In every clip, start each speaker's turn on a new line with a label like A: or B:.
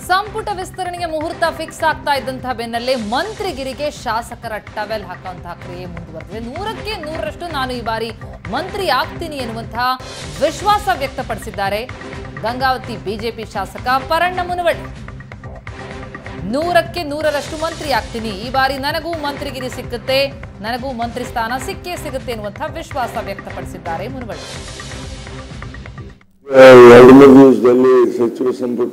A: ಸಂಪುಟ ವಿಸ್ತರಣೆಗೆ ಮುಹೂರ್ತ ಫಿಕ್ಸ್ ಆಗ್ತಾ ಇದ್ದಂತಹ ಬೆನ್ನಲ್ಲೇ ಮಂತ್ರಿಗಿರಿಗೆ ಶಾಸಕರ ಟವೆಲ್ ಹಾಕುವಂತಹ ಕ್ರಿಯೆ ಮುಂದುವರೆದಿದೆ ನೂರಕ್ಕೆ ನೂರರಷ್ಟು ನಾನು ಈ ಬಾರಿ ಮಂತ್ರಿ ಆಗ್ತೀನಿ ಎನ್ನುವಂತಹ ವಿಶ್ವಾಸ ವ್ಯಕ್ತಪಡಿಸಿದ್ದಾರೆ ಗಂಗಾವತಿ ಬಿಜೆಪಿ ಶಾಸಕ ಪರಣ್ಣ ಮುನವಳ್ಳಿ ನೂರಕ್ಕೆ ನೂರರಷ್ಟು ಮಂತ್ರಿ ಆಗ್ತೀನಿ ಈ ಬಾರಿ ನನಗೂ ಮಂತ್ರಿಗಿರಿ ಸಿಕ್ಕುತ್ತೆ ನನಗೂ ಮಂತ್ರಿ ಸ್ಥಾನ ಸಿಕ್ಕೇ ಸಿಗುತ್ತೆ ಎನ್ನುವಂತಹ ವಿಶ್ವಾಸ ವ್ಯಕ್ತಪಡಿಸಿದ್ದಾರೆ ಮುನವಳ್ಳಿ
B: ಎರಡು ಮೂರು ದಿವಸದಲ್ಲಿ ಸಚಿವ ಸಂಪುಟ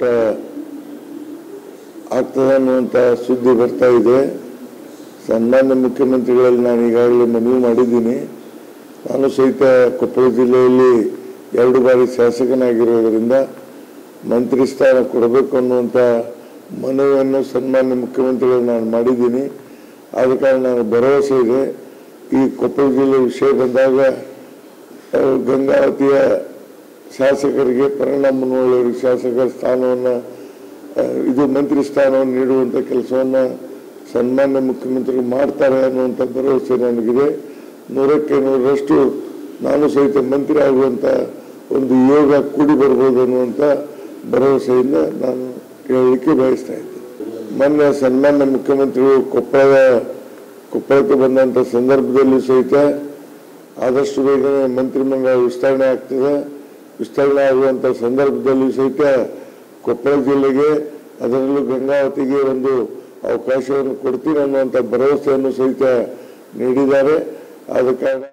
B: ಆಗ್ತದೆ ಅನ್ನುವಂಥ ಸುದ್ದಿ ಬರ್ತಾ ಇದೆ ಸನ್ಮಾನ್ಯ ಮುಖ್ಯಮಂತ್ರಿಗಳಲ್ಲಿ ನಾನು ಈಗಾಗಲೇ ಮನವಿ ಮಾಡಿದ್ದೀನಿ ನಾನು ಸಹಿತ ಕೊಪ್ಪಳ ಜಿಲ್ಲೆಯಲ್ಲಿ ಎರಡು ಬಾರಿ ಶಾಸಕನಾಗಿರೋದರಿಂದ ಮಂತ್ರಿ ಸ್ಥಾನ ಕೊಡಬೇಕು ಅನ್ನುವಂಥ ಮನವಿಯನ್ನು ಸನ್ಮಾನ್ಯ ಮುಖ್ಯಮಂತ್ರಿಗಳು ನಾನು ಮಾಡಿದ್ದೀನಿ ಆದ ಕಾರಣ ನಾನು ಭರವಸೆ ಇದೆ ಈ ಕೊಪ್ಪಳ ಜಿಲ್ಲೆ ವಿಷಯ ಬಂದಾಗ ಆ, ಗಂಗಾವತಿಯ ಶಾಸಕರಿಗೆ ಪರಿಣಾಮ ಮುನ್ನವಳಿಯವರಿಗೆ ಶಾಸಕರ ಸ್ಥಾನವನ್ನು ಆ, ಇದು ಮಂತ್ರಿ ಸ್ಥಾನವನ್ನು ನೀಡುವಂಥ ಕೆಲಸವನ್ನು ಸನ್ಮಾನ್ಯ ಮುಖ್ಯಮಂತ್ರಿಗಳು ಮಾಡ್ತಾರೆ ಅನ್ನುವಂಥ ಭರವಸೆ ನನಗಿದೆ ನೂರಕ್ಕೆ ನೂರರಷ್ಟು ನಾನು ಸಹಿತ ಮಂತ್ರಿ ಆಗುವಂಥ ಒಂದು ಯೋಗ ಕೂಡಿ ಬರ್ಬೋದು ಅನ್ನುವಂಥ ಭರವಸೆಯಿಂದ ನಾನು ಹೇಳಲಿಕ್ಕೆ ಬಯಸ್ತಾ ಇದ್ದೆ ಮೊನ್ನೆ ಸನ್ಮಾನ್ಯ ಮುಖ್ಯಮಂತ್ರಿಗಳು ಕೊಪ್ಪಳದ ಕೊಪ್ಪಳಕ್ಕೆ ಬಂದಂಥ ಸಂದರ್ಭದಲ್ಲಿ ಸಹಿತ ಆದಷ್ಟು ಬೇಗನೆ ಮಂತ್ರಿಮಂಡಲ ವಿಸ್ತರಣೆ ಆಗ್ತದೆ ವಿಸ್ತರಣೆ ಆಗುವಂಥ ಸಂದರ್ಭದಲ್ಲಿ ಸಹಿತ ಕೊಪ್ಪಳ ಜಿಲ್ಲೆಗೆ ಅದರಲ್ಲೂ ಗಂಗಾವತಿಗೆ ಒಂದು ಅವಕಾಶವನ್ನು ಕೊಡ್ತೀನಿ ಅನ್ನುವಂಥ ಭರವಸೆಯನ್ನು ಸಹಿತ ನೀಡಿದ್ದಾರೆ ಆದ ಕಾರಣ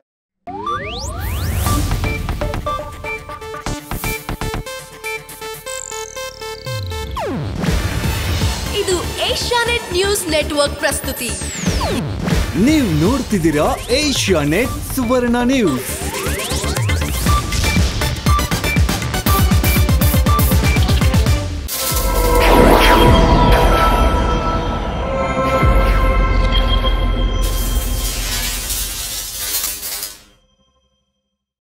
C: ಇದು ಏಷ್ಯಾನೆಟ್ ನ್ಯೂಸ್ ನೆಟ್ವರ್ಕ್ ಪ್ರಸ್ತುತಿ
D: ನೀವು ನೋಡ್ತಿದ್ದೀರಾ ಏಷ್ಯಾ ನೆಟ್ ಸುವರ್ಣ ನ್ಯೂಸ್